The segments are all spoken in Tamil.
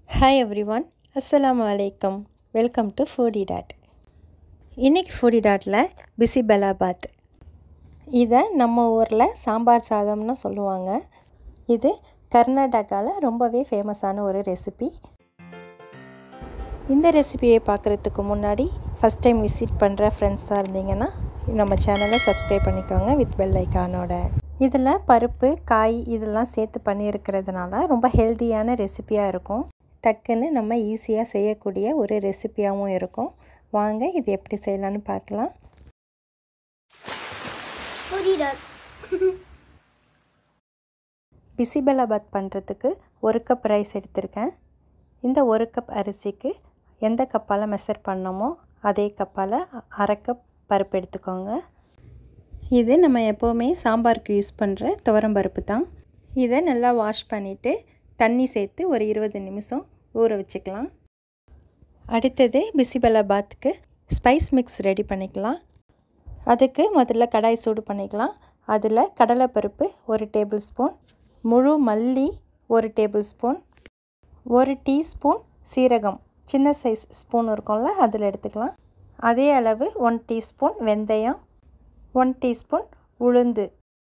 ஹாய் எவ்ரி ஒன் அஸ்ஸலாமு அலைக்கம் வெல்கம் டு ஃபோடி டாட் இன்றைக்கி ஃபோடி டாட்டில் பிசி பெலாபாத் இதை நம்ம ஊரில் சாம்பார் சாதம்னு சொல்லுவாங்க இது கர்நாடகாவில் ரொம்பவே ஃபேமஸான ஒரு ரெசிபி இந்த ரெசிபியை பார்க்குறதுக்கு முன்னாடி ஃபஸ்ட் டைம் விசிட் பண்ணுற ஃப்ரெண்ட்ஸாக இருந்தீங்கன்னா நம்ம சேனலை சப்ஸ்கிரைப் பண்ணிக்கோங்க வித் பெல் ஐக்கானோட இதில் பருப்பு காய் இதெல்லாம் சேர்த்து பண்ணியிருக்கிறதுனால ரொம்ப ஹெல்த்தியான ரெசிபியாக இருக்கும் டக்குன்னு நம்ம ஈஸியாக செய்யக்கூடிய ஒரு ரெசிபியாகவும் இருக்கும் வாங்க இது எப்படி செய்யலான்னு பார்க்கலாம் பிசிபெலாபாத் பண்ணுறதுக்கு ஒரு கப் ரைஸ் எடுத்திருக்கேன் இந்த ஒரு கப் அரிசிக்கு எந்த கப்பால் மெஷர் பண்ணோமோ அதே கப்பால் அரை கப் பருப்பு எடுத்துக்கோங்க இது நம்ம எப்போவுமே சாம்பாருக்கு யூஸ் பண்ணுற துவரம் பருப்பு தான் இதை நல்லா வாஷ் பண்ணிவிட்டு தண்ணி சேர்த்து ஒரு இருபது நிமிஷம் ஊற வச்சுக்கலாம் அடுத்தது பிசிபெலாபாத்துக்கு ஸ்பைஸ் மிக்ஸ் ரெடி பண்ணிக்கலாம் அதுக்கு முதல்ல கடாய் சூடு பண்ணிக்கலாம் அதில் கடலைப்பருப்பு ஒரு டேபிள் ஸ்பூன் முழு மல்லி ஒரு டேபிள் ஸ்பூன் ஒரு டீஸ்பூன் சீரகம் சின்ன சைஸ் ஸ்பூன் இருக்கும்ல அதில் எடுத்துக்கலாம் அதே அளவு ஒன் டீஸ்பூன் வெந்தயம் ஒன் டீஸ்பூன் உளுந்து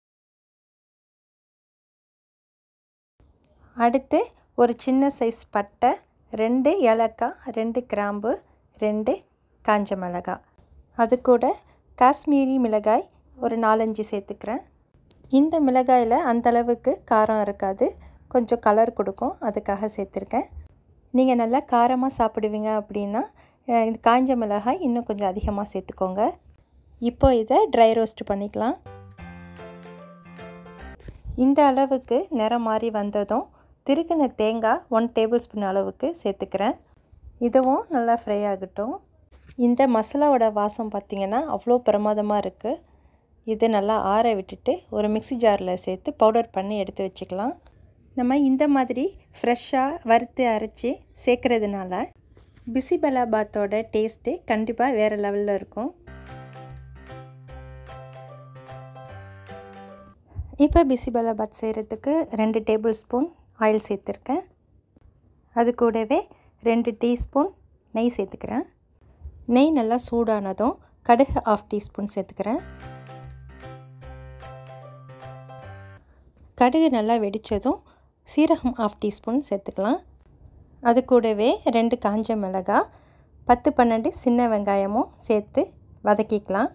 அடுத்து ஒரு சின்ன சைஸ் பட்டை ரெண்டு ஏலக்காய் ரெண்டு கிராம்பு ரெண்டு காஞ்ச மிளகாய் அது கூட காஷ்மீரி மிளகாய் ஒரு நாலஞ்சு சேர்த்துக்கிறேன் இந்த மிளகாயில் அந்தளவுக்கு காரம் இருக்காது கொஞ்சம் கலர் கொடுக்கும் அதுக்காக சேர்த்துருக்கேன் நீங்கள் நல்லா காரமாக சாப்பிடுவீங்க அப்படின்னா இந்த காஞ்ச மிளகாய் இன்னும் கொஞ்சம் அதிகமாக சேர்த்துக்கோங்க இப்போ இதை ட்ரை ரோஸ்ட் பண்ணிக்கலாம் இந்த அளவுக்கு நிறம் மாறி வந்ததும் திருக்கின தேங்காய் ஒன் டேபிள் ஸ்பூன் அளவுக்கு சேர்த்துக்கிறேன் இதுவும் நல்லா ஃப்ரை ஆகட்டும் இந்த மசாலாவோட வாசம் பார்த்திங்கன்னா அவ்வளோ பிரமாதமாக இருக்குது இது நல்லா ஆற விட்டுட்டு ஒரு மிக்சி ஜாரில் சேர்த்து பவுடர் பண்ணி எடுத்து வச்சுக்கலாம் நம்ம இந்த மாதிரி ஃப்ரெஷ்ஷாக வறுத்து அரைச்சி சேர்க்குறதுனால பிசிபலாபாத்தோட டேஸ்ட்டு கண்டிப்பாக வேறு லெவலில் இருக்கும் இப்போ பிசிபலாபாத் செய்கிறதுக்கு ரெண்டு டேபிள் ஸ்பூன் ஆயில் சேர்த்துருக்கேன் அது கூடவே ரெண்டு டீஸ்பூன் நெய் சேர்த்துக்கிறேன் நெய் நல்லா சூடானதும் கடுகு ஆஃப் டீஸ்பூன் சேர்த்துக்கிறேன் கடுகு நல்லா வெடித்ததும் சீரகம் ஆஃப் டீஸ்பூன் சேர்த்துக்கலாம் அது கூடவே ரெண்டு காஞ்ச மிளகாய் பத்து பன்னெண்டு சின்ன வெங்காயமும் சேர்த்து வதக்கிக்கலாம்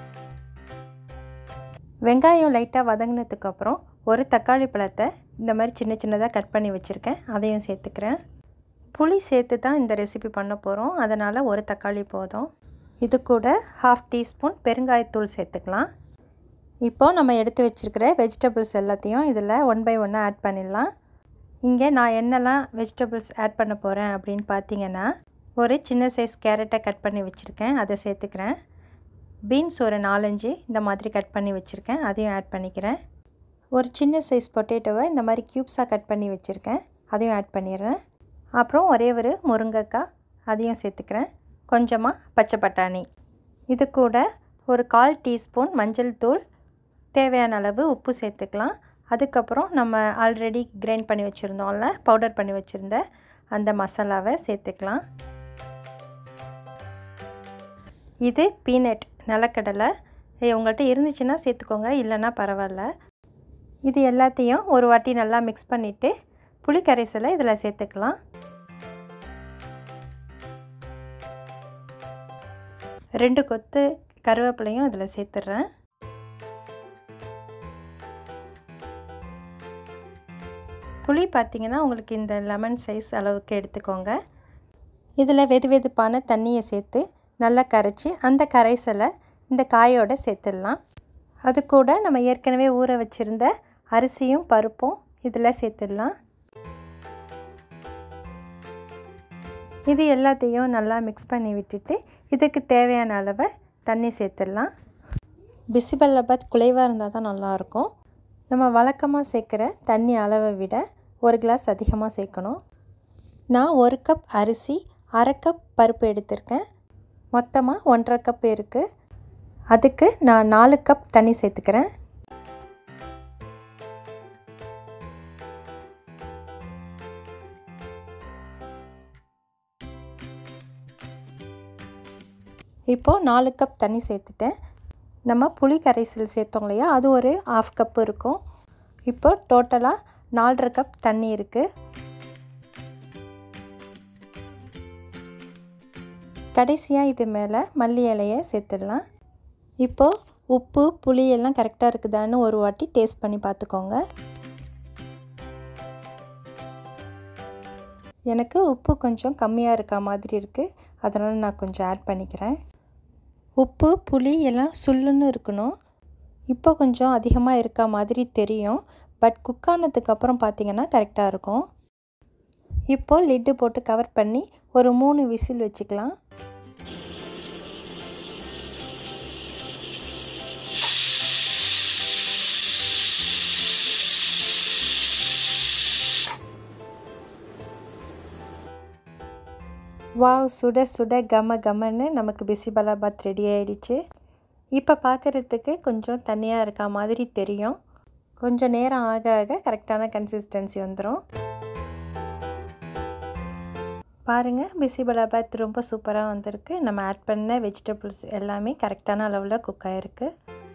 வெங்காயம் லைட்டாக வதங்கினதுக்கப்புறம் ஒரு தக்காளி பழத்தை இந்த மாதிரி சின்ன சின்னதாக கட் பண்ணி வச்சுருக்கேன் அதையும் சேர்த்துக்கிறேன் புளி சேர்த்து தான் இந்த ரெசிபி பண்ண போகிறோம் அதனால் ஒரு தக்காளி போதும் இது கூட ஹாஃப் டீஸ்பூன் பெருங்காயத்தூள் சேர்த்துக்கலாம் இப்போது நம்ம எடுத்து வச்சுருக்கிற வெஜிடபிள்ஸ் எல்லாத்தையும் இதில் ஒன் பை ஒன்னாக ஆட் பண்ணிடலாம் இங்கே நான் என்னெல்லாம் வெஜிடபிள்ஸ் ஆட் பண்ண போகிறேன் அப்படின்னு பார்த்தீங்கன்னா ஒரு சின்ன சைஸ் கேரட்டை கட் பண்ணி வச்சுருக்கேன் அதை சேர்த்துக்கிறேன் பீன்ஸ் ஒரு நாலஞ்சு இந்த மாதிரி கட் பண்ணி வச்சுருக்கேன் அதையும் ஆட் பண்ணிக்கிறேன் ஒரு சின்ன சைஸ் பொட்டேட்டோவை இந்த மாதிரி க்யூப்ஸாக கட் பண்ணி வச்சுருக்கேன் அதையும் ஆட் பண்ணிடுறேன் அப்புறம் ஒரே ஒரு முருங்கைக்காய் அதையும் சேர்த்துக்கிறேன் கொஞ்சமாக பச்சை பட்டாணி இது கூட ஒரு கால் டீஸ்பூன் மஞ்சள் தூள் தேவையான அளவு உப்பு சேர்த்துக்கலாம் அதுக்கப்புறம் நம்ம ஆல்ரெடி கிரைண்ட் பண்ணி வச்சுருந்தோம்ல பவுடர் பண்ணி வச்சுருந்த அந்த மசாலாவை சேர்த்துக்கலாம் இது பீனட் நிலக்கடலை உங்கள்கிட்ட இருந்துச்சுன்னா சேர்த்துக்கோங்க இல்லைன்னா பரவாயில்ல இது எல்லாத்தையும் ஒரு வாட்டி நல்லா மிக்ஸ் பண்ணிவிட்டு புளி கரைசலை இதில் சேர்த்துக்கலாம் ரெண்டு கொத்து கருவேப்பிலையும் இதில் சேர்த்துட்றேன் புளி பார்த்திங்கன்னா உங்களுக்கு இந்த லெமன் சைஸ் அளவுக்கு எடுத்துக்கோங்க இதில் வெது வெதுப்பான தண்ணியை சேர்த்து நல்லா கரைச்சி அந்த கரைசலை இந்த காயோடு சேர்த்துடலாம் அது கூட நம்ம ஏற்கனவே ஊற வச்சுருந்த அரிசியும் பருப்பும் இதில் சேர்த்துடலாம் இது எல்லாத்தையும் நல்லா மிக்ஸ் பண்ணி விட்டுட்டு இதுக்கு தேவையான அளவை தண்ணி சேர்த்துடலாம் பிசிபல்லாபாத் குலைவாக இருந்தால் தான் நல்லாயிருக்கும் நம்ம வழக்கமாக சேர்க்குற தண்ணி அளவை விட ஒரு கிளாஸ் அதிகமாக சேர்க்கணும் நான் ஒரு கப் அரிசி அரை கப் பருப்பு எடுத்திருக்கேன் மொத்தமாக ஒன்றரை கப் இருக்குது அதுக்கு நான் நாலு கப் தண்ணி சேர்த்துக்கிறேன் இப்போது நாலு கப் தண்ணி சேர்த்துட்டேன் நம்ம புளி கரைசல் சேர்த்தோம் இல்லையா அது ஒரு ஆஃப் கப் இருக்கும் இப்போ டோட்டலாக நாலரை கப் தண்ணி இருக்குது கடைசியாக இது மேலே மல்லி இலையை சேர்த்துடலாம் இப்போது உப்பு புளி எல்லாம் கரெக்டாக இருக்குதான்னு ஒரு வாட்டி டேஸ்ட் பண்ணி பார்த்துக்கோங்க எனக்கு உப்பு கொஞ்சம் கம்மியாக இருக்க மாதிரி இருக்குது அதனால் நான் கொஞ்சம் ஆட் பண்ணிக்கிறேன் உப்பு புளி எல்லாம் சுல்லுன்னு இருக்கணும் இப்போ கொஞ்சம் அதிகமாக இருக்க மாதிரி தெரியும் பட் குக் ஆனதுக்கப்புறம் பார்த்திங்கன்னா கரெக்டாக இருக்கும் இப்போது லிட்டு போட்டு கவர் பண்ணி ஒரு மூணு விசில் வச்சுக்கலாம் வாவ் சுட சுட கம கமன்னு நமக்கு பிசிபலாபாத் ரெடி ஆகிடுச்சு இப்போ பார்க்குறதுக்கு கொஞ்சம் தண்ணியாக இருக்க மாதிரி தெரியும் கொஞ்சம் நேரம் ஆக ஆக கரெக்டான கன்சிஸ்டன்சி வந்துடும் பாருங்கள் பிசிபலாபாத் ரொம்ப சூப்பராக வந்திருக்கு நம்ம ஆட் பண்ண வெஜிடபிள்ஸ் எல்லாமே கரெக்டான அளவில் குக் ஆகிருக்கு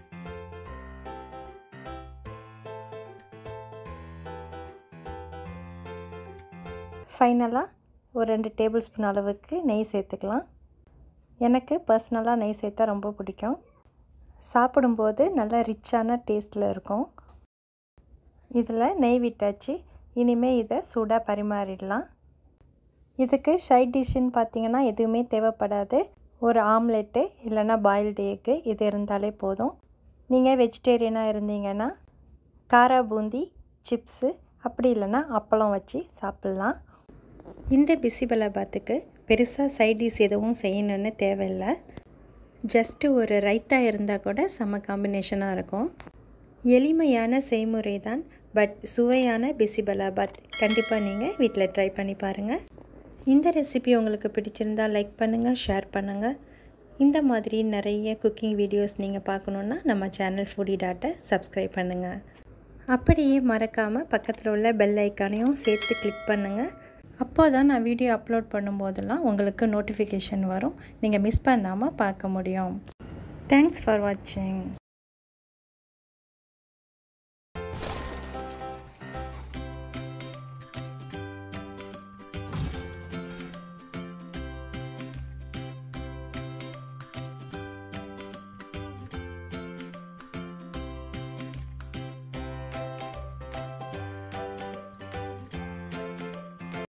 ஃபைனலாக ஒரு ரெண்டு டேபிள் ஸ்பூன் அளவுக்கு நெய் சேர்த்துக்கலாம் எனக்கு பர்சனலாக நெய் சேர்த்தா ரொம்ப பிடிக்கும் சாப்பிடும்போது நல்லா ரிச்சான டேஸ்ட்டில் இருக்கும் இதில் நெய் விட்டாச்சு இனிமேல் இதை சூடாக பரிமாறிடலாம் இதுக்கு சைட் டிஷ்ஷுன்னு பார்த்தீங்கன்னா எதுவுமே தேவைப்படாது ஒரு ஆம்லெட்டு இல்லைன்னா பாயில்டு எக்கு இது இருந்தாலே போதும் நீங்கள் வெஜிடேரியனாக இருந்தீங்கன்னா காரா பூந்தி சிப்ஸு அப்படி இல்லைன்னா அப்பளம் வச்சு சாப்பிட்லாம் இந்த பிசிபலாபாத்துக்கு பெருசாக சைட் டிஷ் எதுவும் செய்யணுன்னு தேவையில்லை ஜஸ்ட்டு ஒரு ரைத்தா இருந்தால் கூட செம்ம காம்பினேஷனாக இருக்கும் எளிமையான செய்முறை தான் பட் சுவையான பிசிபலாபாத் கண்டிப்பாக நீங்கள் வீட்டில் ட்ரை பண்ணி பாருங்கள் இந்த ரெசிபி உங்களுக்கு பிடிச்சிருந்தால் லைக் பண்ணுங்கள் ஷேர் பண்ணுங்கள் இந்த மாதிரி நிறைய குக்கிங் வீடியோஸ் நீங்கள் பார்க்கணுன்னா நம்ம சேனல் ஃபுடி டாட்டை சப்ஸ்கிரைப் பண்ணுங்கள் அப்படியே மறக்காமல் பக்கத்தில் உள்ள பெல் ஐக்கானையும் சேர்த்து கிளிக் பண்ணுங்கள் அப்போ தான் நான் வீடியோ அப்லோட் பண்ணும்போதெல்லாம் உங்களுக்கு நோட்டிஃபிகேஷன் வரும் நீங்கள் மிஸ் பண்ணாமல் பார்க்க முடியும் தேங்க்ஸ் ஃபார் வாட்சிங்